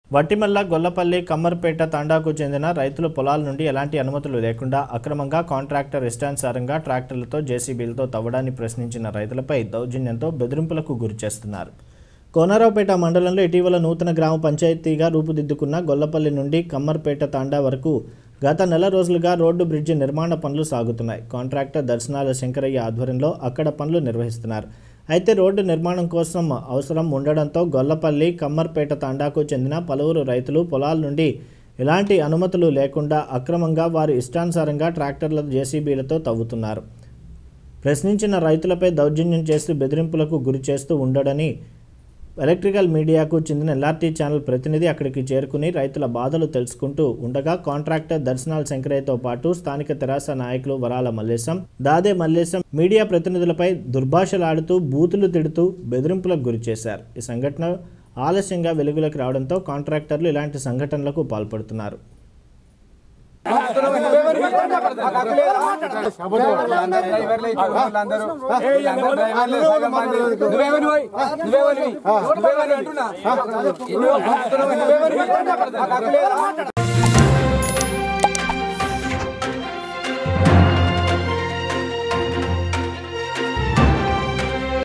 వట్టిమల్ల గొల్లపల్లి కమ్మర్పేట తండాకు చెందిన రైతులు పొలాల నుండి ఎలాంటి అనుమతులు లేకుండా అక్రమంగా కాంట్రాక్టర్ ఇష్టానుసారంగా ట్రాక్టర్లతో జేసీబీలతో తవ్వడాన్ని ప్రశ్నించిన రైతులపై దౌర్జన్యంతో బెదిరింపులకు గురి చేస్తున్నారు కోనరావుపేట మండలంలో ఇటీవల నూతన గ్రామ పంచాయతీగా రూపుదిద్దుకున్న గొల్లపల్లి నుండి కమ్మర్పేట తాండా వరకు గత నెల రోజులుగా రోడ్డు బ్రిడ్జి నిర్మాణ పనులు సాగుతున్నాయి కాంట్రాక్టర్ దర్శనాల శంకరయ్య ఆధ్వర్యంలో అక్కడ పనులు నిర్వహిస్తున్నారు అయితే రోడ్డు నిర్మాణం కోసం అవసరం ఉండడంతో గొల్లపల్లి కమ్మర్పేట తాండాకు చెందిన పలువురు రైతులు పొలాల నుండి ఎలాంటి అనుమతులు లేకుండా అక్రమంగా వారి ఇష్టానుసారంగా ట్రాక్టర్ల జేసీబీలతో తవ్వుతున్నారు ప్రశ్నించిన రైతులపై దౌర్జన్యం చేస్తూ బెదిరింపులకు గురి చేస్తూ ఉండడని ఎలక్ట్రికల్ మీడియాకు చెందిన ఎల్ఆర్టీ ఛానల్ ప్రతినిధి అక్కడికి చేరుకుని రైతుల బాధలు తెలుసుకుంటూ ఉండగా కాంట్రాక్టర్ దర్శనాల శంకరయ్యతో పాటు స్థానిక తెరాస నాయకులు వరాల మల్లేశం దాదే మల్లేశం మీడియా ప్రతినిధులపై దుర్భాషలాడుతూ బూతులు తిడుతూ బెదిరింపులకు గురి చేశారు ఈ సంఘటన ఆలస్యంగా వెలుగులోకి రావడంతో కాంట్రాక్టర్లు ఇలాంటి సంఘటనలకు పాల్పడుతున్నారు నువ్వేమని